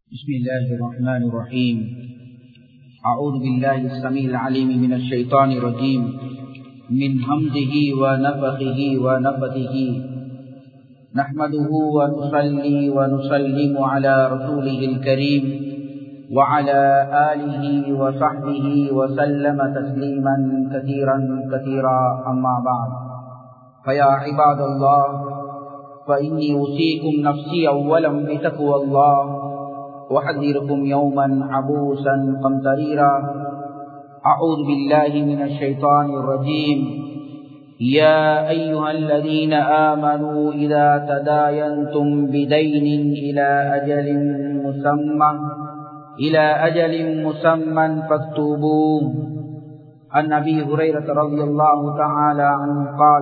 بسم الله الرحمن الرحيم أعوذ بالله السميع العليم من الشيطان الرجيم من همزه ونفخه ونفثه نحمده ونصلي ونسلم على رسوله الكريم وعلى آله وصحبه وسلم تسليما كثيرا كثيرا أما بعد فيا عباد الله فإني أوصيكم نفسي أولا بتقوى الله وحذركم يوما عبوسا قمطريرا أعوذ بالله من الشيطان الرجيم يا أيها الذين آمنوا إذا تداينتم بدين إلى أجل مسمى إلى أجل مسمى فاكتبوه عن أبي هريرة رضي الله تعالى عنه قال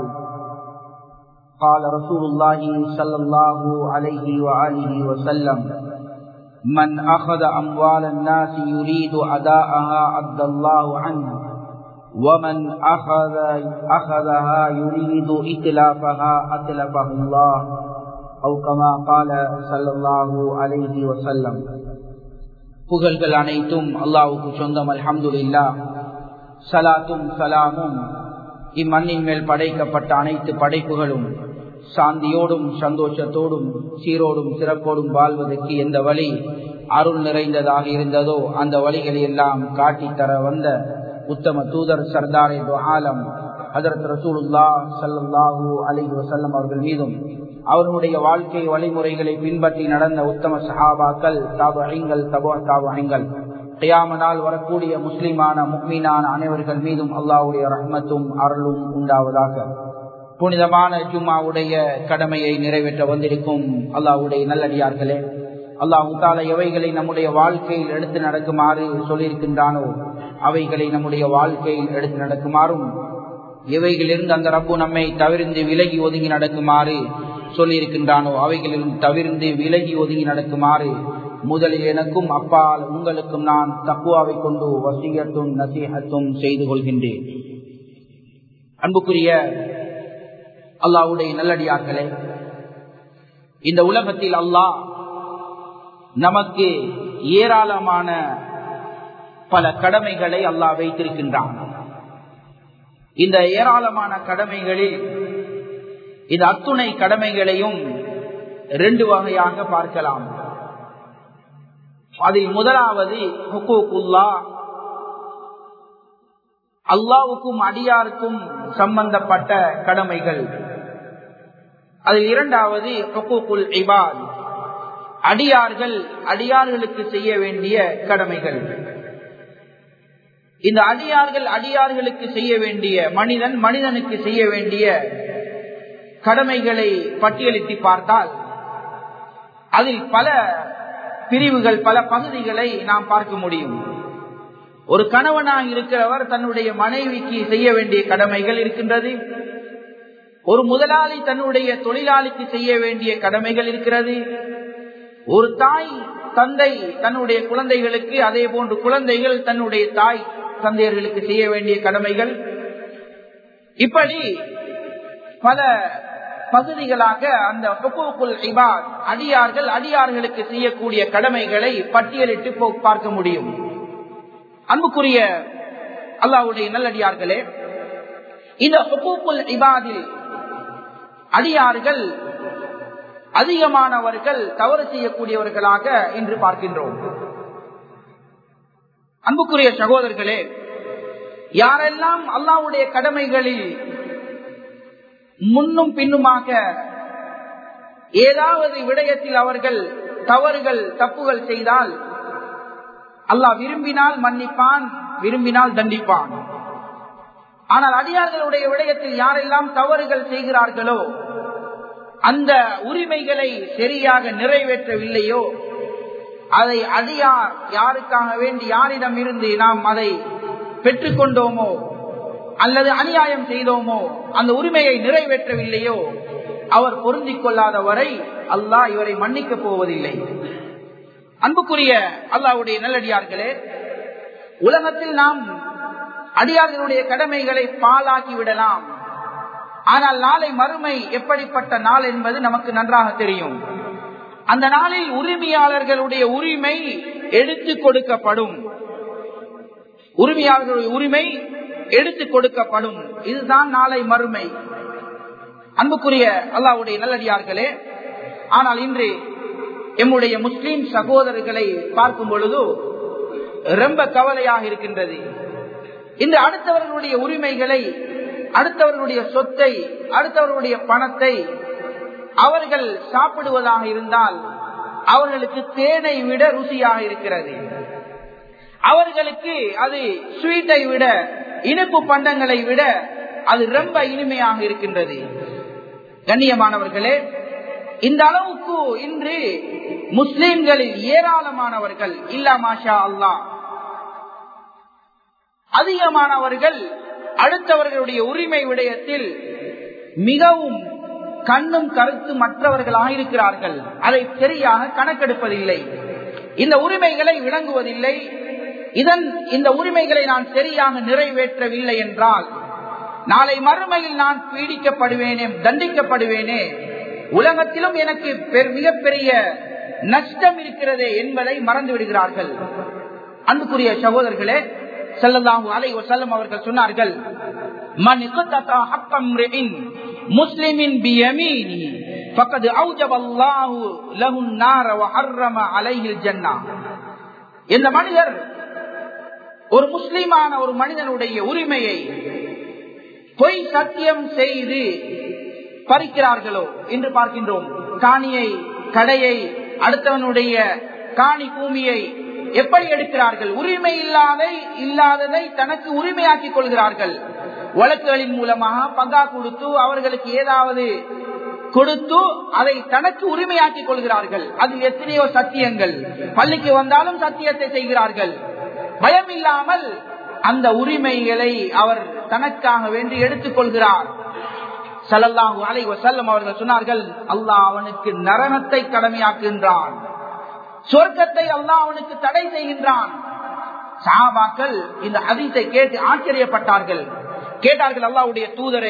قال رسول الله صلى الله عليه وآله وسلم من أخذ أموال الناس يريد أداءها عد الله عنه ومن أخذ أخذها يريد إتلافها أتلفه الله أو كما قال صلى الله عليه وسلم புகழ்கள் அனைத்தும் அல்லாவுக்கு சொந்தம் அல்ஹம்துலில்லா சலாத்தும் சலாமும் இம்மண்ணின் மேல் படைக்கப்பட்ட அனைத்து படைப்புகளும் சாந்தியோடும் சந்தோஷத்தோடும் சீரோடும் சிறப்போடும் வாழ்வதற்கு எந்த வழி அருள் நிறைந்ததாக இருந்ததோ அந்த வழிகளை எல்லாம் காட்டித்தர வந்த உத்தம தூதர் சர்தாரே ஆலம் ஹதரத் ரசூலுல்லா சல்லாஹூ அலி வசல்லம் அவர்கள் மீதும் அவர்களுடைய வாழ்க்கை வழிமுறைகளை பின்பற்றி நடந்த உத்தம சஹாபாக்கள் தாபகங்கள் தபோ தாபகங்கள் கையாமனால் வரக்கூடிய முஸ்லிமான முக்மீனான அனைவர்கள் மீதும் அல்லாவுடைய ரஹ்மத்தும் அருளும் உண்டாவதாக புனிதமான ஜும்மாவுடைய கடமையை நிறைவேற்ற வந்திருக்கும் அல்லாவுடைய நல்லடியார்களே அல்லாஹு தால எவைகளை நம்முடைய வாழ்க்கையில் எடுத்து நடக்குமாறு சொல்லியிருக்கின்றானோ அவைகளை நம்முடைய வாழ்க்கையில் எடுத்து நடக்குமாறும் எவைகளிலிருந்து அந்த ரப்பு நம்மை தவிர்ந்து விலகி ஒதுங்கி நடக்குமாறு சொல்லியிருக்கின்றானோ அவைகளிலிருந்து தவிர்ந்து விலகி ஒதுங்கி நடக்குமாறு முதலில் எனக்கும் அப்பால் உங்களுக்கும் நான் தக்குவாவை கொண்டு வசியத்தும் நசீகத்தும் செய்து கொள்கின்றேன் அன்புக்குரிய அல்லாவுடைய நல்லடியார்களே இந்த உலகத்தில் அல்லாஹ் நமக்கு ஏராளமான பல கடமைகளை அல்லாஹ் வைத்திருக்கின்றான் இந்த ஏராளமான கடமைகளில் இந்த அத்துணை கடமைகளையும் ரெண்டு வகையாக பார்க்கலாம் அதில் முதலாவது ஹுக்கூக்குல்லா அல்லாவுக்கும் அடியாருக்கும் சம்பந்தப்பட்ட கடமைகள் அதில் இரண்டாவது ஹுக்கூக்குல் இபாத் அடியார்கள் அடியார்களுக்கு செய்ய வேண்டிய கடமைகள் இந்த அடியார்கள் அடியார்களுக்கு செய்ய வேண்டிய மனிதன் மனிதனுக்கு செய்ய வேண்டிய கடமைகளை பட்டியலிட்டு பார்த்தால் அதில் பல பிரிவுகள் பல பகுதிகளை நாம் பார்க்க முடியும் ஒரு கணவனாக இருக்கிறவர் தன்னுடைய மனைவிக்கு செய்ய வேண்டிய கடமைகள் இருக்கின்றது ஒரு முதலாளி தன்னுடைய தொழிலாளிக்கு செய்ய வேண்டிய கடமைகள் இருக்கிறது ஒரு தாய் தந்தை தன்னுடைய குழந்தைகளுக்கு அதே போன்று குழந்தைகள் தன்னுடைய தாய் தந்தையர்களுக்கு செய்ய வேண்டிய கடமைகள் இப்படி பல பகுதிகளாக அந்த இபாத் அடியார்கள் அடியார்களுக்கு செய்யக்கூடிய கடமைகளை பட்டியலிட்டு பார்க்க முடியும் அன்புக்குரிய அல்லாவுடைய நல்லடியார்களே இந்த இபாதில் அடியார்கள் அதிகமானவர்கள் தவறு செய்யக்கூடியவர்களாக இன்று பார்க்கின்றோம் அன்புக்குரிய சகோதரர்களே யாரெல்லாம் அல்லாவுடைய கடமைகளில் முன்னும் பின்னுமாக ஏதாவது விடயத்தில் அவர்கள் தவறுகள் தப்புகள் செய்தால் அல்லாஹ் விரும்பினால் மன்னிப்பான் விரும்பினால் தண்டிப்பான் ஆனால் அடியார்களுடைய விடயத்தில் யாரெல்லாம் தவறுகள் செய்கிறார்களோ அந்த உரிமைகளை சரியாக நிறைவேற்றவில்லையோ அதை அடியார் யாருக்காக வேண்டி யாரிடம் இருந்து நாம் அதை பெற்றுக்கொண்டோமோ அல்லது அநியாயம் செய்தோமோ அந்த உரிமையை நிறைவேற்றவில்லையோ அவர் பொருந்திக் கொள்ளாத வரை அல்லாஹ் இவரை மன்னிக்கப் போவதில்லை அன்புக்குரிய அல்லாவுடைய நல்லடியார்களே உலகத்தில் நாம் அடியார்களுடைய கடமைகளை பாலாக்கி விடலாம் ஆனால் நாளை மறுமை எப்படிப்பட்ட நாள் என்பது நமக்கு நன்றாக தெரியும் அந்த நாளில் உரிமையாளர்களுடைய உரிமை எடுத்து கொடுக்கப்படும் உரிமையாளர்களுடைய உரிமை எடுத்து கொடுக்கப்படும் இதுதான் நாளை மறுமை அன்புக்குரிய அல்லாவுடைய நல்லடியார்களே ஆனால் இன்று எம்முடைய முஸ்லிம் சகோதரர்களை பார்க்கும் பொழுது ரொம்ப கவலையாக இருக்கின்றது இந்த அடுத்தவர்களுடைய உரிமைகளை அடுத்தவர்களுடைய சொத்தை அடுத்தவர்களுடைய பணத்தை அவர்கள் சாப்பிடுவதாக இருந்தால் அவர்களுக்கு தேனை விட ருசியாக இருக்கிறது அவர்களுக்கு அது ஸ்வீட்டை விட இனிப்பு பண்டங்களை விட அது ரொம்ப இனிமையாக இருக்கின்றது கண்ணியமானவர்களே இந்த அளவுக்கு இன்று முஸ்லிம்களில் ஏராளமானவர்கள் இல்லா மாஷா அல்லா அதிகமானவர்கள் அடுத்தவர்களுடைய உரிமை விடயத்தில் மிகவும் கண்ணும் கருத்து மற்றவர்களாக இருக்கிறார்கள் அதை சரியாக கணக்கெடுப்பதில்லை இந்த உரிமைகளை விளங்குவதில்லை இதன் இந்த உரிமைகளை நான் சரியாக நிறைவேற்றவில்லை என்றால் நாளை மறுமையில் நான் பீடிக்கப்படுவேனே தண்டிக்கப்படுவேனே உலகத்திலும் எனக்கு மிகப்பெரிய நஷ்டம் இருக்கிறதே என்பதை மறந்து விடுகிறார்கள் அன்புக்குரிய சகோதரர்களே செல்லதாகு அலை செல்லம் அவர்கள் சொன்னார்கள் முஸ்லிமின் இந்த மனிதர் ஒரு முஸ்லிமான ஒரு மனிதனுடைய உரிமையை பொய் சத்தியம் செய்து பறிக்கிறார்களோ என்று பார்க்கின்றோம் காணியை கடையை அடுத்தவனுடைய காணி பூமியை எப்படி எடுக்கிறார்கள் உரிமை இல்லாத இல்லாததை தனக்கு உரிமையாக்கிக் கொள்கிறார்கள் வழக்குகளின் மூலமாக பங்கா கொடுத்து அவர்களுக்கு ஏதாவது கொடுத்து அதை தனக்கு உரிமையாக்கிக் கொள்கிறார்கள் அதில் எத்தனையோ சத்தியங்கள் பள்ளிக்கு வந்தாலும் சத்தியத்தை செய்கிறார்கள் பயம் இல்லாமல் அந்த உரிமைகளை அவர் தனக்காக வேண்டி எடுத்துக் கொள்கிறார் சலல்லாஹு அலை வசல்லம் அவர்கள் சொன்னார்கள் அல்லாஹ் அவனுக்கு நரகத்தை கடமையாக்குகின்றான் சொர்க்கத்தை அல்லாஹ் அவனுக்கு தடை செய்கின்றான் சாபாக்கள் இந்த அதிசை கேட்டு ஆச்சரியப்பட்டார்கள் கேட்டார்கள் அல்லாவுடைய தூதரே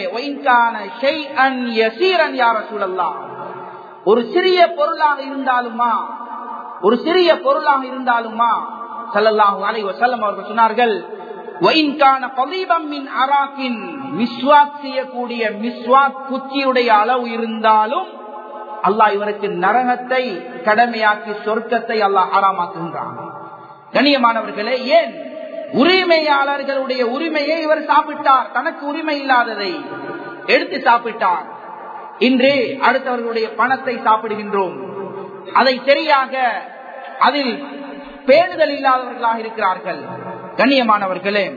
யார சூழல்லா ஒரு சிறிய பொருளாக இருந்தாலுமா ஒரு சிறிய பொருளாக இருந்தாலுமா சல்லல்லாஹு அலை வசல்லம் அவர்கள் சொன்னார்கள் மிஸ்வாக் செய்யக்கூடிய மிஸ்வாக் குச்சியுடைய அளவு இருந்தாலும் அல்லாஹ் இவருக்கு நரகத்தை கடமையாக்கி சொர்க்கத்தை அல்லாஹ் ஆறாமாக்குகின்றான் கண்ணியமானவர்களே ஏன் உரிமையாளர்களுடைய உரிமையை இவர் சாப்பிட்டார் தனக்கு உரிமை இல்லாததை எடுத்து சாப்பிட்டார் இன்று அடுத்தவர்களுடைய பணத்தை சாப்பிடுகின்றோம் அதை சரியாக அதில் பேணுதல் இல்லாதவர்களாக இருக்கிறார்கள் கண்ணியமானவர்களே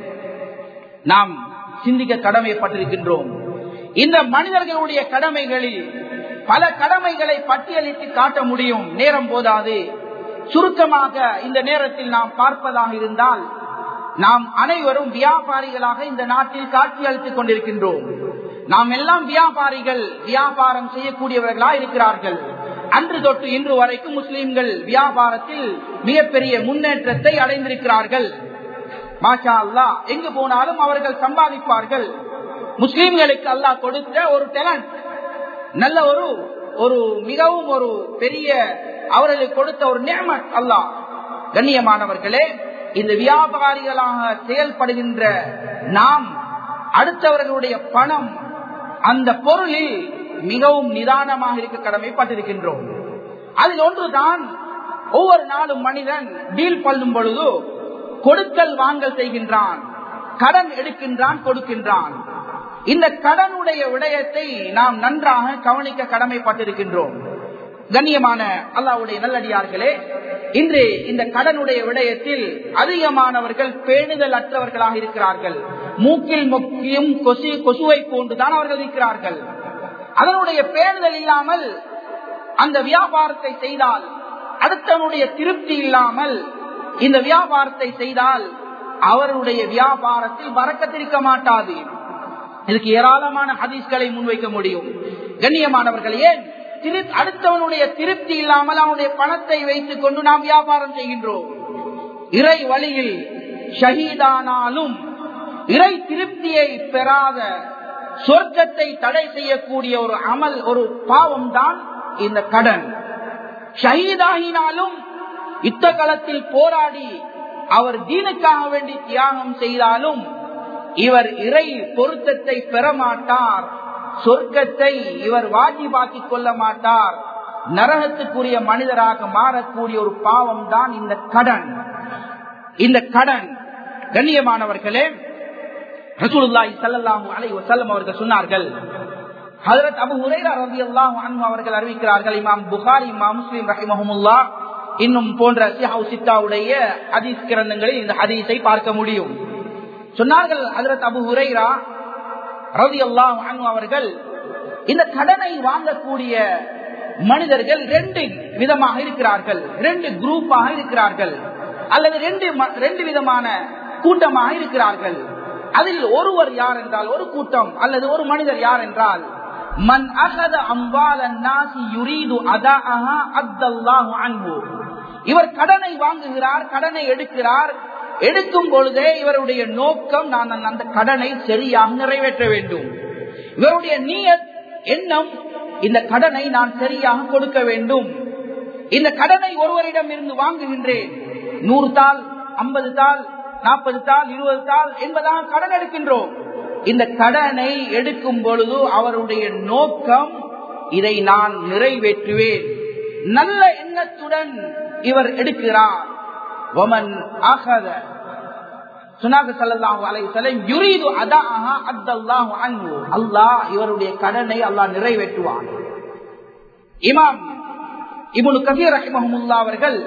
நாம் சிந்திக்க கடமைப்பட்டிருக்கின்றோம் இந்த மனிதர்களுடைய கடமைகளில் பல கடமைகளை பட்டியலிட்டு காட்ட முடியும் நேரம் போதாது சுருக்கமாக இந்த நேரத்தில் நாம் பார்ப்பதாக இருந்தால் நாம் அனைவரும் வியாபாரிகளாக இந்த நாட்டில் காட்சி அளித்துக் கொண்டிருக்கின்றோம் நாம் எல்லாம் வியாபாரிகள் வியாபாரம் செய்யக்கூடியவர்களா இருக்கிறார்கள் அன்று தொட்டு இன்று வரைக்கும் முஸ்லிம்கள் வியாபாரத்தில் மிகப்பெரிய முன்னேற்றத்தை அடைந்திருக்கிறார்கள் மாஷா அல்லா எங்கு போனாலும் அவர்கள் சம்பாதிப்பார்கள் முஸ்லிம்களுக்கு அல்லாஹ் கொடுத்த ஒரு டேலண்ட் நல்ல ஒரு ஒரு மிகவும் ஒரு பெரிய அவர்களுக்கு கொடுத்த ஒரு நியமத் அல்லாஹ் கண்ணியமானவர்களே இந்த வியாபாரிகளாக செயல்படுகின்ற நாம் அடுத்தவர்களுடைய பணம் அந்த பொருளில் மிகவும் நிதானமாக இருக்க கடமைப்பட்டிருக்கின்றோம் அதில் ஒன்றுதான் ஒவ்வொரு நாளும் மனிதன் டீல் பண்ணும் பொழுது கொடுக்கல் வாங்கல் செய்கின்றான் கடன் எடுக்கின்றான் கொடுக்கின்றான் இந்த கடனுடைய விடயத்தை நாம் நன்றாக கவனிக்க கடமைப்பட்டிருக்கின்றோம் கண்ணியமான அல்லாவுடைய நல்லடியார்களே இன்று இந்த கடனுடைய விடயத்தில் அதிகமானவர்கள் பேணுதல் அற்றவர்களாக இருக்கிறார்கள் மூக்கில் மொக்கியும் கொசு கொசுவை போன்றுதான் அவர்கள் இருக்கிறார்கள் அதனுடைய பேணுதல் இல்லாமல் அந்த வியாபாரத்தை செய்தால் அடுத்தவனுடைய திருப்தி இல்லாமல் இந்த வியாபாரத்தை செய்தால் அவருடைய வியாபாரத்தில் வரக்கத்திருக்க மாட்டாது இதுக்கு ஏராளமான ஹதீஸ்களை முன்வைக்க முடியும் கண்ணியமானவர்கள் ஏன் திரு அடுத்தவனுடைய திருப்தி இல்லாமல் அவனுடைய பணத்தை வைத்துக் கொண்டு நாம் வியாபாரம் செய்கின்றோம் இறை வழியில் ஷஹீதானாலும் இறை திருப்தியை பெறாத சொர்க்கத்தை தடை செய்யக்கூடிய ஒரு அமல் ஒரு பாவம் தான் இந்த கடன் ஷஹீதாகினாலும் யுத்த களத்தில் போராடி அவர் தீனுக்காக வேண்டி தியாகம் செய்தாலும் இவர் இறை பொருத்தத்தை பெற மாட்டார் சொர்க்கத்தை இவர் வாஜிபாக்கிக் கொள்ள மாட்டார் நரகத்துக்குரிய மனிதராக மாறக்கூடிய ஒரு பாவம் தான் இந்த கடன் இந்த கடன் கண்ணியமானவர்களே ரசூலுல்லாஹி ஸல்லல்லாஹு அலைஹி வஸல்லம் அவர்கள் சொன்னார்கள் ஹஜரத் அபு ஹுரைரா ரலியல்லாஹு அன்ஹு அவர்கள் அறிவிக்கிறார்கள் இமாம் புகாரி இமாம் முஸ்லிம் ரஹிமஹுமுல்லாஹ் இன்னும் போன்ற சிஹாவு சித்தாவுடைய ஹதீஸ் கிரந்தங்களில் இந்த ஹதீஸை பார்க்க முடியும் சொன்னார்கள் ஹஜரத் அபு ஹுரைரா ரலியல்லாஹு அன்ஹு அவர்கள் இந்த கடனை வாங்கக்கூடிய மனிதர்கள் ரெண்டு விதமாக இருக்கிறார்கள் ரெண்டு குரூப்பாக இருக்கிறார்கள் அல்லது ரெண்டு ரெண்டு விதமான கூட்டமாக இருக்கிறார்கள் அதில் ஒருவர் யார் என்றால் ஒரு கூட்டம் அல்லது ஒரு மனிதர் யார் என்றால் மன் அகத அம்பால நாசி யுரீது அதாஹா அத்தல்லாஹு அன்பு இவர் கடனை வாங்குகிறார் கடனை எடுக்கிறார் எடுக்கும் பொழுதே இவருடைய நோக்கம் நான் அந்த கடனை சரியாக நிறைவேற்ற வேண்டும் இவருடைய நீயத் எண்ணம் இந்த கடனை நான் சரியாக கொடுக்க வேண்டும் இந்த கடனை ஒருவரிடம் இருந்து வாங்குகின்றேன் நூறு தாள் ஐம்பது தாள் நாற்பது தாள் இருபது தாள் என்பதாக கடன் எடுக்கின்றோம் இந்த கடனை எடுக்கும் பொழுது அவருடைய நோக்கம் இதை நான் நிறைவேற்றுவேன் நல்ல எண்ணத்துடன் இவர் எடுக்கிறார் ஒமன் ஆகாத அல்லாஹ் இவருடைய கடனை அல்லாஹ் நிறைவேற்றுவான் இமாம் இபுனு கபீர் ரஹிமஹமுல்லா அவர்கள்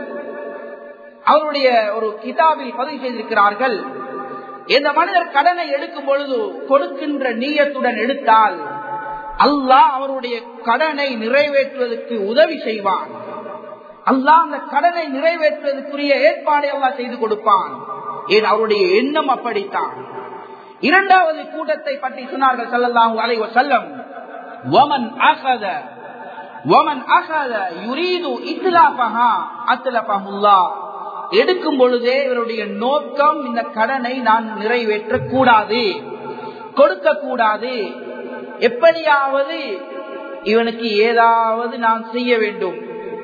அவருடைய ஒரு கிதாபில் பதிவு செய்திருக்கிறார்கள் இந்த மனிதர் கடனை எடுக்கும் பொழுது கொடுக்கின்ற நீயத்துடன் எடுத்தால் அல்லாஹ் அவருடைய கடனை நிறைவேற்றுவதற்கு உதவி செய்வான் அல்லாஹ் அந்த கடனை நிறைவேற்றுவதற்குரிய ஏற்பாடை அல்லாஹ் செய்து கொடுப்பான் ஏன் அவருடைய எண்ணம் அப்படித்தான் இரண்டாவது கூட்டத்தை பற்றி சொன்னார்கள் சல்லல்லாஹு அலைஹி வஸல்லம் வமன் அகத வமன் அகத யுரீது இத்லாஃபஹா அத்லஃபஹுல்லாஹ் எடுக்கும் பொழுதே இவருடைய நோக்கம் இந்த கடனை நான் நிறைவேற்ற கூடாது கொடுக்க கூடாது எப்படியாவது இவனுக்கு ஏதாவது நான் செய்ய வேண்டும்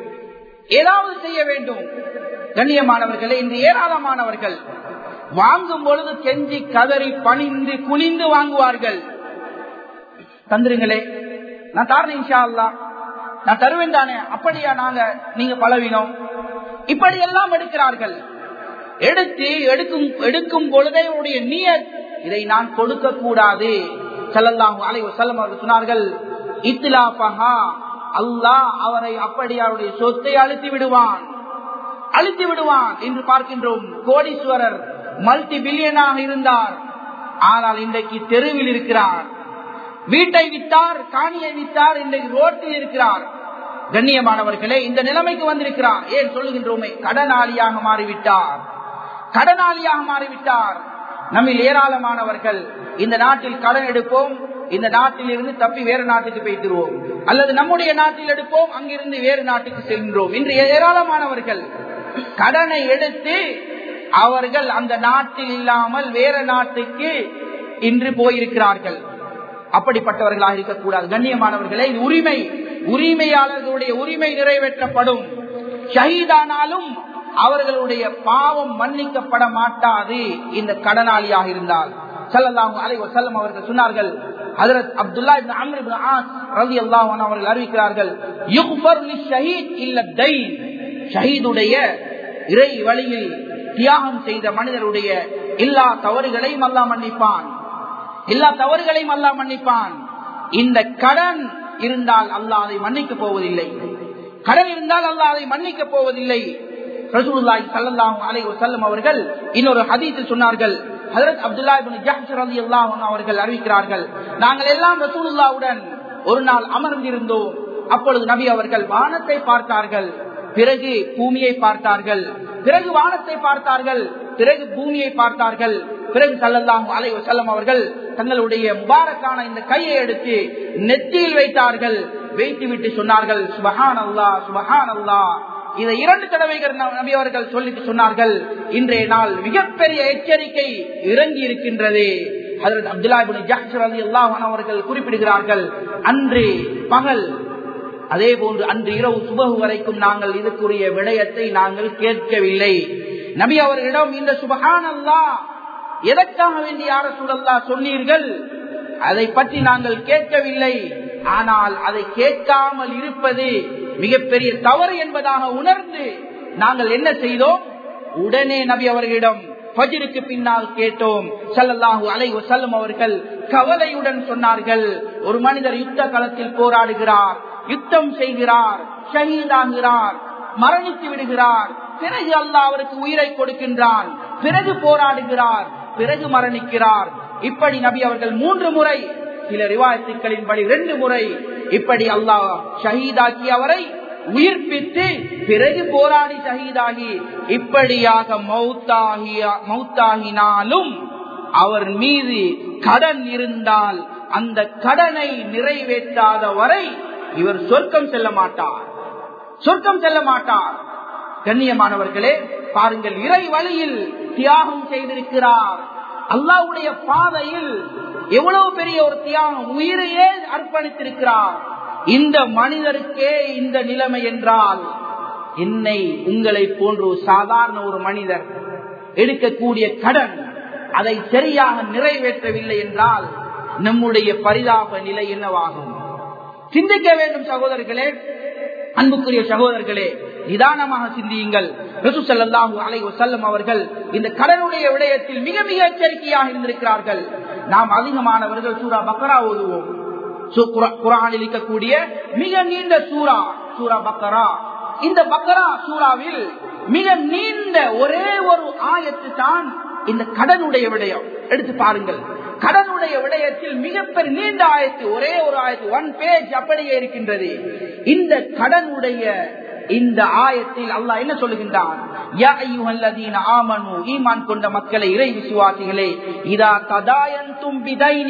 ஏதாவது செய்ய வேண்டும் கண்ணியமானவர்களே இன்று ஏராளமானவர்கள் வாங்கும் பொழுது கெஞ்சி கதறி பணிந்து குனிந்து வாங்குவார்கள் தந்துருங்களே நான் தாரணம் இன்ஷா அல்லா நான் தருவேன் தானே அப்படியா நாங்க நீங்க பழவினோம் இப்படி எல்லாம் எடுக்கிறார்கள் எடுத்து எடுக்கும் எடுக்கும் பொழுதே உடைய நீயத் இதை நான் கொடுக்க கூடாது செல்லலாம் அலை செல்லம் அவர்கள் சொன்னார்கள் இத்திலாபகா அல்லாஹ் அவரை அப்படி அவருடைய சொத்தை அழுத்தி விடுவான் அழுத்தி விடுவான் என்று பார்க்கின்றோம் கோடீஸ்வரர் மல்டி பில்லியனாக இருந்தார் ஆனால் இன்றைக்கு தெருவில் இருக்கிறார் வீட்டை வித்தார் காணியை வித்தார் இன்றைக்கு ரோட்டில் இருக்கிறார் கண்ணியமானவர்களே இந்த நிலைமைக்கு வந்திருக்கிறார் ஏன் சொல்லுகின்றோமே கடனாளியாக மாறிவிட்டார் கடனாளியாக மாறிவிட்டார் நம்மில் ஏராளமானவர்கள் இந்த நாட்டில் கடன் எடுப்போம் இந்த நாட்டில் இருந்து தப்பி வேறு நாட்டுக்கு போய்த்திருவோம் அல்லது நம்முடைய நாட்டில் எடுப்போம் அங்கிருந்து வேறு நாட்டுக்கு செல்கின்றோம் இன்று ஏராளமானவர்கள் கடனை எடுத்து அவர்கள் அந்த நாட்டில் இல்லாமல் வேற நாட்டுக்கு இன்று போயிருக்கிறார்கள் அப்படிப்பட்டவர்களாக இருக்கக்கூடாது கண்ணியமானவர்களே இது உரிமை உரிமையாளர்களுடைய உரிமை நிறைவேற்றப்படும் ஷஹீதானாலும் அவர்களுடைய பாவம் மன்னிக்கப்பட மாட்டாது இந்த கடனாளியாக இருந்தால் சல்லல்லாஹு அலைஹி வஸல்லம் அவர்கள் சொன்னார்கள் ஹஜரத் அப்துல்லா இப்னு அம்ர் இப்னு ஆஸ் ரலியல்லாஹு அன்ஹு அவர்கள் அறிவிக்கிறார்கள் யுக்ஃபர் லிஷஹீத் இல்ல தைன் ஷஹீதுடைய இறை வழியில் தியாகம் செய்த மனிதருடைய எல்லா தவறுகளையும் அல்லாஹ் மன்னிப்பான் எல்லா தவறுகளையும் அல்லாஹ் மன்னிப்பான் இந்த கடன் இருந்தால் அல்லாஹ் அதை மன்னிக்க போவதில்லை கடன் இருந்தால் அல்லாஹ் அதை மன்னிக்க போவதில்லை ரசூலுல்லாஹி ஸல்லல்லாஹு அலைஹி வஸல்லம் அவர்கள் இன்னொரு ஹதீஸில் சொன்னார்கள் ஹஜரத் அப்துல்லா இப்னு ஜஹ்ஷ் ரலியல்லாஹு அன்ஹு அவர்கள் அறிவிக்கிறார்கள் நாங்கள் எல்லாம் ரசூலுல்லாஹ்வுடன் ஒரு நாள் அமர்ந்திருந்தோம் அப்பொழுது நபி அவர்கள் வானத்தை பார்த்தார்கள் பிறகு பூமியை பார்த்தார்கள் பிறகு வானத்தை பார்த்தார்கள் பிறகு பூமியை பார்த்தார்கள் பிறகு சல்லல்லாஹு அலைஹி வஸல்லம் அவர்கள் தங்களுடைய முபாரக்கான இந்த கையை எடுத்து நெத்தியில் வைத்தார்கள் வைத்துவிட்டு சொன்னார்கள் சுபஹான் அல்லா சுபஹான் அல்லா இதை இரண்டு தடவைகள் நபி அவர்கள் சொல்லிட்டு சொன்னார்கள் இன்றைய நாள் மிகப்பெரிய எச்சரிக்கை இறங்கி இருக்கின்றது அதற்கு அப்துல்லா ஜாக்சர் அலி அல்லாஹ் அவர்கள் குறிப்பிடுகிறார்கள் அன்று பகல் அதே போன்று அன்று இரவு சுபகு வரைக்கும் நாங்கள் இதுக்குரிய விடயத்தை நாங்கள் கேட்கவில்லை நபி அவர்களிடம் இந்த சுபகான் அல்லா எதற்காக வேண்டிய யார சூழல்லா சொன்னீர்கள் அதை பற்றி நாங்கள் கேட்கவில்லை ஆனால் அதை கேட்காமல் இருப்பது மிகப்பெரிய தவறு என்பதாக உணர்ந்து நாங்கள் என்ன செய்தோம் உடனே நபி அவர்களிடம் பஜிருக்கு பின்னால் கேட்டோம் சல்லல்லாஹு அலை வசல்லம் அவர்கள் கவலையுடன் சொன்னார்கள் ஒரு மனிதர் யுத்த களத்தில் போராடுகிறார் யுத்தம் செய்கிறார் ஷஹீதாகிறார் மரணித்து விடுகிறார் பிறகு அல்லாஹ் அவருக்கு உயிரை கொடுக்கின்றான் பிறகு போராடுகிறார் பிறகு மரணிக்கிறார் இப்படி நபி அவர்கள் மூன்று முறை சில ரிவாயத்துக்களின்படி ரெண்டு முறை இப்படி அல்லாஹ் ஷஹீதாக்கி அவரை உயிர்ப்பித்து பிறகு போராடி ஷஹீதாகி இப்படியாக மௌத்தாகிய மௌத்தாகினாலும் அவர் மீது கடன் இருந்தால் அந்த கடனை நிறைவேற்றாத வரை இவர் சொர்க்கம் செல்ல மாட்டார் சொர்க்கம் செல்ல மாட்டார் கண்ணியமானவர்களே பாருங்கள் இறை வழியில் தியாகம் செய்திருக்கிறார் அல்லாவுடைய பாதையில் எவ்வளவு பெரிய ஒரு தியாகம் உயிரையே அர்ப்பணித்திருக்கிறார் இந்த மனிதருக்கே இந்த நிலைமை என்றால் என்னை உங்களை போன்று சாதாரண ஒரு மனிதர் எடுக்கக்கூடிய கடன் அதை சரியாக நிறைவேற்றவில்லை என்றால் நம்முடைய பரிதாப நிலை என்னவாகும் சிந்திக்க வேண்டும் சகோதரர்களே அன்புக்குரிய சகோதரர்களே நிதானமாக சிந்தியுங்கள் ரசூசல்லாஹூ அலை வசல்லம் அவர்கள் இந்த கடனுடைய விடயத்தில் மிக மிக எச்சரிக்கையாக இருந்திருக்கிறார்கள் நாம் அதிகமானவர்கள் சூரா பக்கரா ஓதுவோம் குரானில் இருக்கக்கூடிய மிக நீண்ட சூரா சூரா பக்கரா இந்த பக்கரா சூறாவில் மிக நீண்ட ஒரே ஒரு ஆயத்து தான் இந்த கடனுடைய விடயம் எடுத்து பாருங்கள் கடனுடைய விடயத்தில் மிகப்பெரிய நீண்ட ஆயத்து ஒரே ஒரு ஆயத்து ஒன் பேஜ் அப்படியே இருக்கின்றது இந்த கடனுடைய இந்த ஆயத்தில் அல்லாஹ் என்ன சொல்லுகின்றான் ஈமான் கொண்ட மக்களை இறை விசுவாசிகளே இதா ததாயந்தும்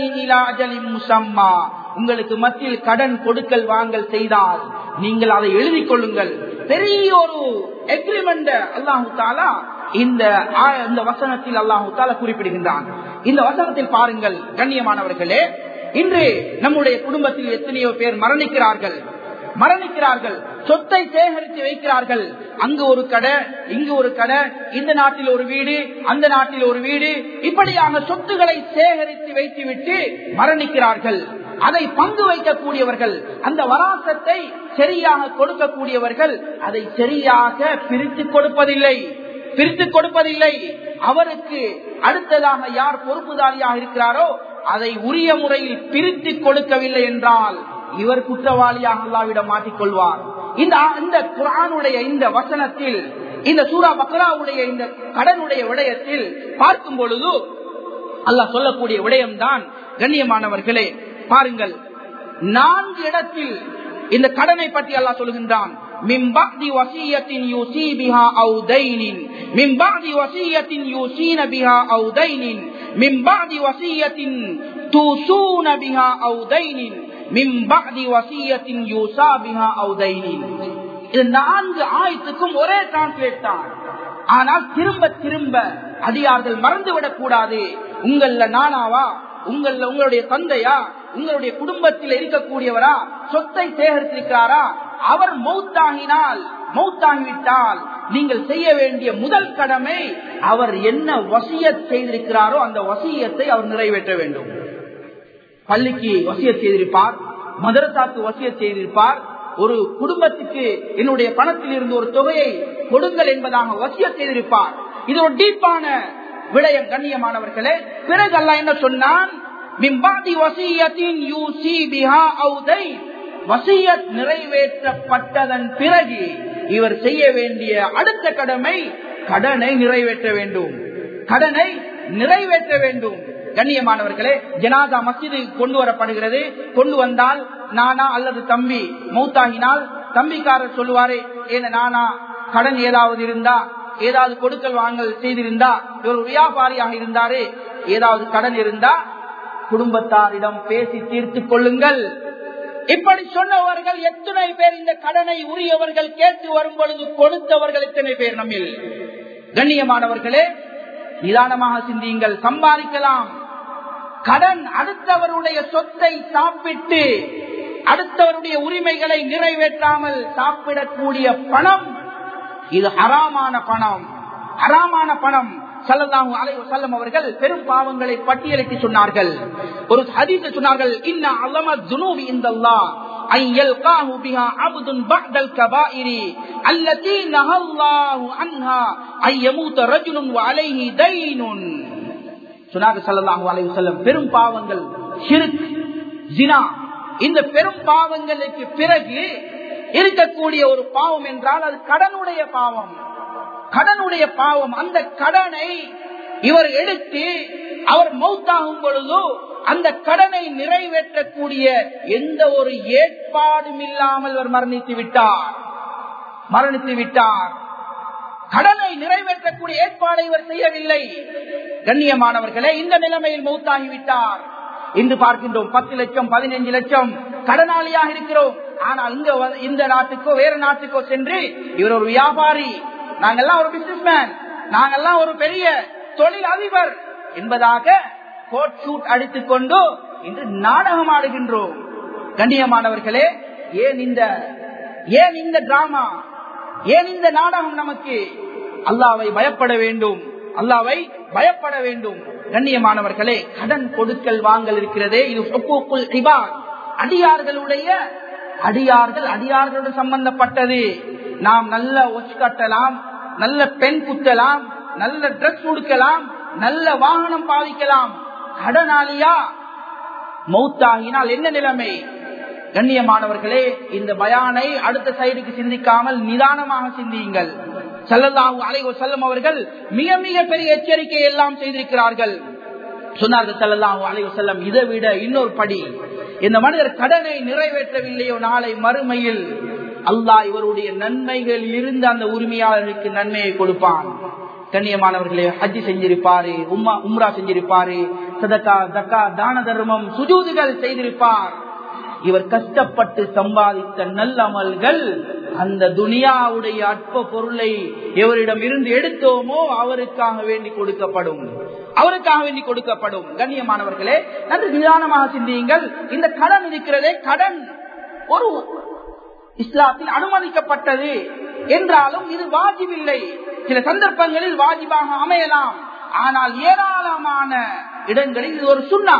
முசம்மா உங்களுக்கு மத்தியில் கடன் கொடுக்கல் வாங்கல் செய்தால் நீங்கள் அதை எழுதிக் கொள்ளுங்கள் பெரிய ஒரு எக்ரிமெண்ட் அல்லாஹு தாலா இந்த இந்த வசனத்தில் அல்லாஹு தாலா குறிப்பிடுகின்றான் இந்த வசனத்தில் பாருங்கள் கண்ணியமானவர்களே இன்று நம்முடைய குடும்பத்தில் எத்தனையோ பேர் மரணிக்கிறார்கள் மரணிக்கிறார்கள் சொத்தை சேகரித்து வைக்கிறார்கள் அங்கு ஒரு கடை இங்கு ஒரு கடை இந்த நாட்டில் ஒரு வீடு அந்த நாட்டில் ஒரு வீடு இப்படியாக சொத்துக்களை சேகரித்து வைத்துவிட்டு மரணிக்கிறார்கள் அதை பங்கு வைக்கக்கூடியவர்கள் அந்த வராசத்தை சரியாக கொடுக்கக்கூடியவர்கள் அதை சரியாக பிரித்து கொடுப்பதில்லை பிரித்து கொடுப்பதில்லை அவருக்கு அடுத்ததாக யார் பொறுப்புதாரியாக இருக்கிறாரோ அதை உரிய முறையில் பிரித்து கொடுக்கவில்லை என்றால் இவர் குற்றவாளியாக அல்லாவிடம் மாட்டிக்கொள்வார் இந்த இந்த குரானுடைய இந்த வசனத்தில் இந்த சூரா பக்ராவுடைய இந்த கடனுடைய விடயத்தில் பார்க்கும் பொழுது அல்லாஹ் சொல்லக்கூடிய விடயம்தான் கண்ணியமானவர்களே பாருங்கள் நான்கு இடத்தில் இந்த கடனை பற்றி அல்லாஹ் சொல்கின்றான் من بعد وصية يوصي بها أو دين من بعد وصية يوصين بها أو دين من بعد وصية توصون بها أو دين من بعد وصية يوصى بها أو دين இது நான்கு ஆயத்துக்கும் ஒரே டிரான்ஸ்லேட் தான் ஆனால் திரும்ப திரும்ப அடியார்கள் மறந்துவிடக் கூடாது உங்கள நானாவா உங்கள உங்களுடைய தந்தையா உங்களுடைய குடும்பத்தில் இருக்கக்கூடியவரா சொத்தை சேகரித்திருக்கிறாரா அவர் மௌத்தாகினால் மௌத்தாகிவிட்டால் நீங்கள் செய்ய வேண்டிய முதல் கடமை அவர் என்ன வசிய செய்திருக்கிறாரோ அந்த வசியத்தை அவர் நிறைவேற்ற வேண்டும் பள்ளிக்கு வசிய செய்திருப்பார் மதரசாக்கு வசிய செய்திருப்பார் ஒரு குடும்பத்துக்கு என்னுடைய பணத்தில் இருந்து ஒரு தொகையை கொடுங்கள் என்பதாக வசிய செய்திருப்பார் இது ஒரு டீப்பான விடயம் கண்ணியமானவர்களே பிறகு அல்ல என்ன சொன்னான் வசியத் நிறைவேற்றப்பட்டதன் பிறகு இவர் செய்ய வேண்டிய அடுத்த கடமை கடனை நிறைவேற்ற வேண்டும் கடனை நிறைவேற்ற வேண்டும் கண்ணியமானவர்களே ஜனாதா மசிது கொண்டு வரப்படுகிறது கொண்டு வந்தால் நானா அல்லது தம்பி மௌத்தாகினால் தம்பிக்காரர் சொல்லுவாரே ஏன நானா கடன் ஏதாவது இருந்தா ஏதாவது கொடுக்கல் வாங்கல் செய்திருந்தா இவர் வியாபாரியாக இருந்தாரே ஏதாவது கடன் இருந்தா குடும்பத்தாரிடம் பேசி தீர்த்து கொள்ளுங்கள் இப்படி சொன்னவர்கள் எத்தனை பேர் இந்த கடனை உரியவர்கள் கேட்டு வரும் பொழுது கொடுத்தவர்கள் எத்தனை பேர் நம்மில் கண்ணியமானவர்களே நிதானமாக சிந்தியுங்கள் சம்பாதிக்கலாம் கடன் அடுத்தவருடைய சொத்தை சாப்பிட்டு அடுத்தவருடைய உரிமைகளை நிறைவேற்றாமல் சாப்பிடக்கூடிய பணம் இது ஹராமான பணம் ஹராமான பணம் சல்லல்லாஹு அலைஹி வஸல்லம் அவர்கள் பெரும் பாவங்களை பட்டியலிட்டு சொன்னார்கள் ஒரு ஹதீஸில் சொன்னார்கள் இன்ன அலம துனூபி இந்தல்லாஹ் أن يلقاه بها عبد بعد الكبائر التي نهى الله عنها أن يموت رجل وعليه دين சொன்னார்கள் ஸல்லல்லாஹு அலைஹி வஸல்லம் பெரும் பாவங்கள் ஷிர்க் ஜினா இந்த பெரும் பாவங்களுக்கு பிறகு இருக்கக்கூடிய ஒரு பாவம் என்றால் அது கடனுடைய பாவம் கடனுடைய பாவம் அந்த கடனை இவர் எடுத்து அவர் மௌத்தாகும் பொழுதோ அந்த கடனை நிறைவேற்றக்கூடிய எந்த ஒரு ஏற்பாடும் இல்லாமல் அவர் மரணித்து விட்டார் மரணித்து விட்டார் கடனை நிறைவேற்றக்கூடிய ஏற்பாடை இவர் செய்யவில்லை கண்ணியமானவர்களே இந்த நிலைமையில் மௌத்தாகிவிட்டார் இன்று பார்க்கின்றோம் பத்து லட்சம் பதினைஞ்சு லட்சம் கடனாளியாக இருக்கிறோம் ஆனால் இங்க வ- இந்த நாட்டுக்கோ வேற நாட்டுக்கோ சென்று இவர் ஒரு வியாபாரி நாங்கெல்லாம் ஒரு பிசினஸ் மேன் நாங்கெல்லாம் ஒரு பெரிய தொழில் அதிபர் என்பதாக கோட் ஷூட் அடித்துக் கொண்டு இன்று நாடகம் ஆடுகின்றோம் கண்ணியமானவர்களே ஏன் இந்த ஏன் இந்த டிராமா ஏன் இந்த நாடகம் நமக்கு அல்லாவை பயப்பட வேண்டும் அல்லாவை பயப்பட வேண்டும் கண்ணியமானவர்களே கடன் கொடுக்கல் வாங்கல் இருக்கிறதே இது ஹுக்கூக்குல் இபாத். அடியார்களுடைய அடியார்கள் அடியார்களோடு சம்பந்தப்பட்டது நாம் நல்ல ஒச் கட்டலாம் நல்ல பெண் குத்தலாம் நல்ல ட்ரெஸ் கொடுக்கலாம் நல்ல வாகனம் பாவிக்கலாம் கடனாளியா மௌத்தாகினால் என்ன நிலைமை கண்ணியமானவர்களே இந்த பயானை அடுத்த சைடுக்கு சிந்திக்காமல் நிதானமாக சிந்தியுங்கள் சல்லல்லாஹு அலைஹி வஸல்லம் அவர்கள் மிக மிக பெரிய எச்சரிக்கை எல்லாம் செய்திருக்கிறார்கள் சொன்னார்கள் சல்லல்லாஹு அலைஹி வஸல்லம் இதை விட இன்னொரு படி இந்த மனிதர் கடனை நிறைவேற்றவில்லையோ நாளை மறுமையில் அல்லாஹ் இவருடைய நன்மைகள் இருந்து அந்த உரிமையாளர்களுக்கு நன்மையை கொடுப்பான் கண்ணியமானவர்களே ஹஜ்ஜி செஞ்சிருப்பாரு உம்மா உம்ரா செஞ்சிருப்பாரு சதக்கா தக்கா தான தர்மம் சுஜூதுகள் செய்திருப்பார் இவர் கஷ்டப்பட்டு சம்பாதித்த நல்ல அமல்கள் அந்த துனியாவுடைய அற்ப பொருளை எவரிடம் இருந்து எடுத்தோமோ அவருக்காக வேண்டி கொடுக்கப்படும் அவருக்காக வேண்டி கொடுக்கப்படும் கண்ணியமானவர்களே நன்றி நிதானமாக சிந்தியுங்கள் இந்த கடன் இருக்கிறதே கடன் ஒரு இஸ்லாத்தில் அனுமதிக்கப்பட்டது என்றாலும் இது வாஜிபில்லை சில சந்தர்ப்பங்களில் வாஜிபாக அமையலாம் ஆனால் ஏராளமான இடங்களில் இது ஒரு சுண்ணா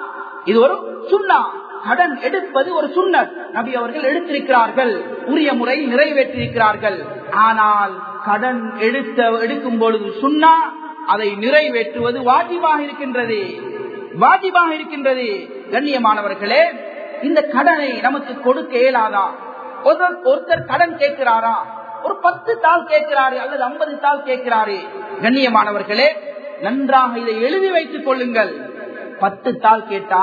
இது ஒரு சுண்ணா கடன் எடுப்பது ஒரு சுண்ணத் நபி அவர்கள் எடுத்திருக்கிறார்கள் உரிய முறையில் நிறைவேற்றிருக்கிறார்கள் ஆனால் கடன் எடுத்த எடுக்கும் பொழுது சுண்ணா அதை நிறைவேற்றுவது வாஜிபாக இருக்கின்றது வாஜிபாக இருக்கின்றது கண்ணியமானவர்களே இந்த கடனை நமக்கு கொடுக்க இயலாதா ஒருத்தர் ஒருத்தர் கடன் கேட்கிறாரா ஒரு பத்து தாள் கேட்கிறாரு அல்லது ஐம்பது தாள் கேட்கிறாரு கண்ணியமானவர்களே நன்றாக இதை எழுதி வைத்துக் கொள்ளுங்கள் பத்து தாள் கேட்டா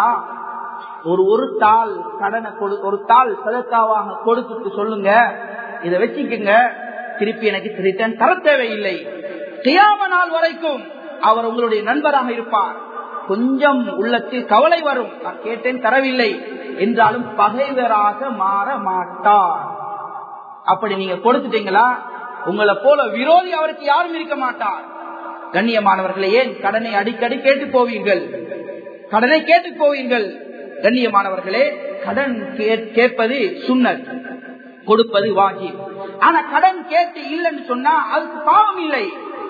ஒரு ஒரு தாள் கடனை கொடு ஒரு தாள் சதக்காவாக கொடுத்துட்டு சொல்லுங்க இதை வச்சுக்கோங்க திருப்பி எனக்கு ரிட்டர்ன் தர தேவையில்லை கியாம நாள் வரைக்கும் அவர் உங்களுடைய நண்பராக இருப்பார் கொஞ்சம் உள்ளத்தில் கவலை வரும் நான் கேட்டேன் தரவில்லை என்றாலும் பகைவராக மாற மாட்டார் அப்படி நீங்க கொடுத்துட்டீங்களா உங்களை போல விரோதி அவருக்கு யாரும் இருக்க மாட்டார் கண்ணியமானவர்களே ஏன் கடனை அடிக்கடி கேட்டு போவீர்கள் கடனை கேட்டு போவீர்கள் கண்ணியமானவர்களே கடன் கே- கேட்பது சுண்ணத் கொடுப்பது வாஜி ஆனா கடன் கேட்டு இல்லைன்னு சொன்னா அதுக்கு பாவம் இல்லை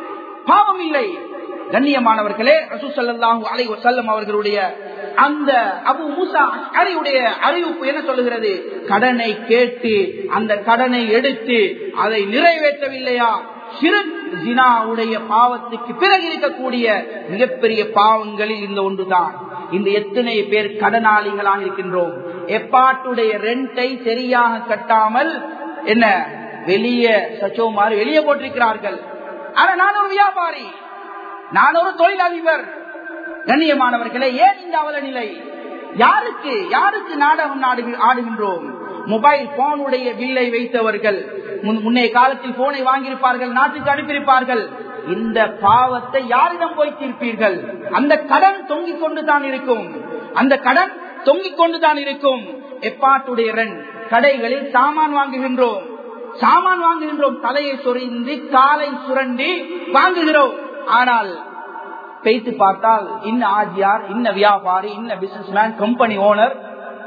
பாவம் இல்லை கண்ணியமானவர்களே ரசூசல்லாஹு அலை வசல்லம் அவர்களுடைய அந்த அபு மூசா அரியுடைய அறிவிப்பு என்ன சொல்லுகிறது கடனை கேட்டு அந்த கடனை எடுத்து அதை நிறைவேற்றவில்லையா சிறு ஜினாவுடைய பாவத்துக்கு பிறகு இருக்கக்கூடிய மிகப்பெரிய பாவங்களில் இந்த ஒன்றுதான் இந்த எத்தனை பேர் கடனாளிகளாக இருக்கின்றோம் எப்பாட்டுடைய ரெண்டை சரியாக கட்டாமல் என்ன வெளியே சச்சோமாறு வெளியே போட்டிருக்கிறார்கள் ஆனா நான் ஒரு வியாபாரி நான் ஒரு தொழிலதிபர் கண்ணியமானவர்களே ஏன் இந்த அவல நிலை யாருக்கு யாருக்கு நாடகம் நாடு- ஆடுகின்றோம் மொபைல் போனுடைய பில்லை வைத்தவர்கள் முன்- முன்னைய காலத்தில் போனை வாங்கியிருப்பார்கள் நாட்டுக்கு அனுப்பியிருப்பார்கள் இந்த பாவத்தை யாரிடம் போய் தீர்ப்பீர்கள் அந்த கடன் தொங்கிக் கொண்டுதான் இருக்கும் அந்த கடன் தொங்கிக் கொண்டுதான் இருக்கும் எப்பாட்டுடைய ரன் கடைகளில் சாமான் வாங்குகின்றோம் சாமான் வாங்குகின்றோம் தலையை சொரிந்து காலை சுரண்டி வாங்குகிறோம் ஆனால் பேய்த்து பார்த்தால் இன்ன ஆஜியார் இன்ன வியாபாரி இன்ன business man company owner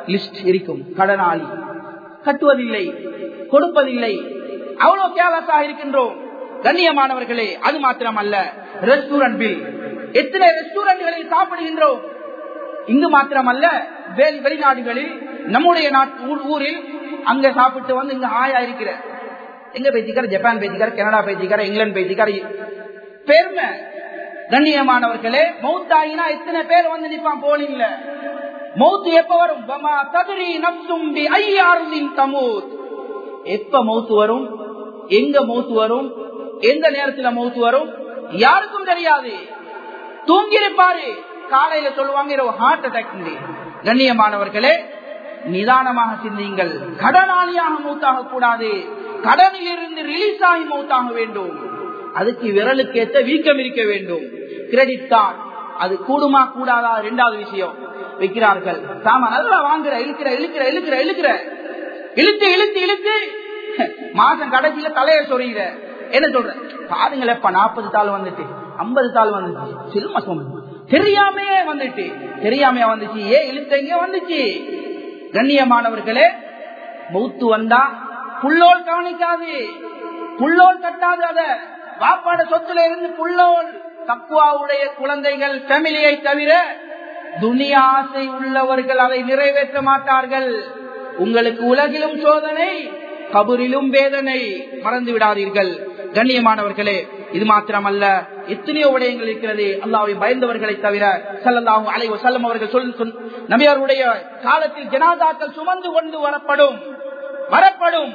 list இருக்கும் கடனாளி கட்டுவதில்லை கொடுப்பதில்லை அவ்வளவு கேலஸாக இருக்கின்றோம் கண்ணியமானவர்களே அது மாத்திரம் அல்ல ரெஸ்டூரண்ட் பில் எத்தனை ரெஸ்டூரண்ட்களில் சாப்பிடுகின்றோம் இங்கு மாத்திரம் அல்ல வேல் வெளிநாடுகளில் நம்முடைய நாட்டு ஊரில் அங்க சாப்பிட்டு வந்து இங்க ஆயா இருக்கிற எங்க பேசிக்கார ஜப்பான் பேசிக்கார கனடா பேசிக்கார இங்கிலாந்து பேசிக்கார பெருமை கண்ணியமானவர்களே மௌத்தாயினா எத்தனை பேர் வந்து நிப்பான் போலிங்ல மௌத்து எப்ப வரும் தகுதி நப்சும் ஐயாறுதின் தமூத் எப்ப மௌத்து வரும் எங்க மௌத்து வரும் எந்த நேரத்துல மௌத்து வரும் யாருக்கும் தெரியாது தூங்கிருப்பாரு காலையில சொல்லுவாங்க இரவு ஹார்ட் அட்டாக் கண்ணியமானவர்களே நிதானமாக சிந்தியுங்கள் கடனாளியாக மூத்தாக கூடாது கடனில் இருந்து ரிலீஸ் ஆகி மௌத்தாக வேண்டும் அதுக்கு விரலுக்கு ஏற்ற வீக்கம் இருக்க வேண்டும் கிரெடிட் கார்டு அது கூடுமா கூடாதா இரண்டாவது விஷயம் வைக்கிறார்கள் சாமா நல்லா வாங்குற இழுக்கிற இழுக்கிற இழுக்கிற இழுக்கிற இழுத்து இழுத்து இழுத்து மாசம் கடைசியில தலைய சொறிகிற என்ன சொல்ற பாருங்களேப்பா நாற்பது தாள் வந்துட்டு ஐம்பது தாள் வந்துச்சு சிறும தெரியாமையே வந்துட்டு தெரியாமையா வந்துச்சு ஏன் இழுத்தங்க வந்துச்சு கண்ணியமானவர்களே மௌத்து வந்தா புல்லோல் கவனிக்காது புல்லோல் கட்டாது அத வாப்பாட சொத்துல இருந்து புல்லோல் தக்குவாவுடைய குழந்தைகள் ஃபேமிலியை தவிர துனியா ஆசை உள்ளவர்கள் அதை நிறைவேற்ற மாட்டார்கள் உங்களுக்கு உலகிலும் சோதனை கபூரிலும் வேதனை மறந்து விடாதீர்கள் கண்ணியமானவர்களே இது மாத்திரமல்ல எத்தனையோ விடயங்கள் இருக்கிறது அல்லாவை பயந்தவர்களை தவிர சல்லல்லாஹு அலை வசல்லம் அவர்கள் சொல் நபியருடைய காலத்தில் ஜனாதாக்கள் சுமந்து கொண்டு வரப்படும் வரப்படும்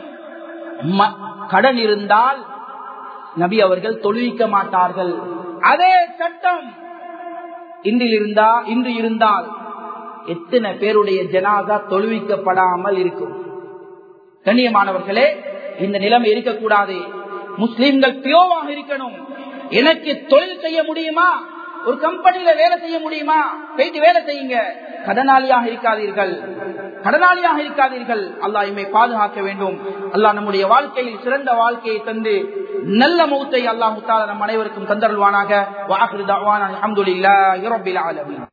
கடன் இருந்தால் நபி அவர்கள் தொழுவிக்க மாட்டார்கள் அதே சட்டம் இன்றில் இருந்தா இன்று இருந்தால் எத்தனை பேருடைய ஜனாதா தொழுவிக்கப்படாமல் இருக்கும் கண்ணியமானவர்களே இந்த நிலைமை இருக்கக்கூடாது முஸ்லிம்கள் பியோவாக இருக்கணும் எனக்கு தொழில் செய்ய முடியுமா ஒரு கம்பெனியில வேலை செய்ய முடியுமா போயிட்டு வேலை செய்யுங்க கடனாளியாக இருக்காதீர்கள் கடனாளியாக இருக்காதீர்கள் அல்லாஹ் இம்மை பாதுகாக்க வேண்டும் அல்லாஹ் நம்முடைய வாழ்க்கையில் சிறந்த வாழ்க்கையை தந்து நல்ல மௌத்தை அல்லாஹு நம் அனைவருக்கும் தந்தருள்வானாக வாஹிரு தஅவானா அல்ஹம்துலில்லாஹி ரப்பில் ஆலமீன்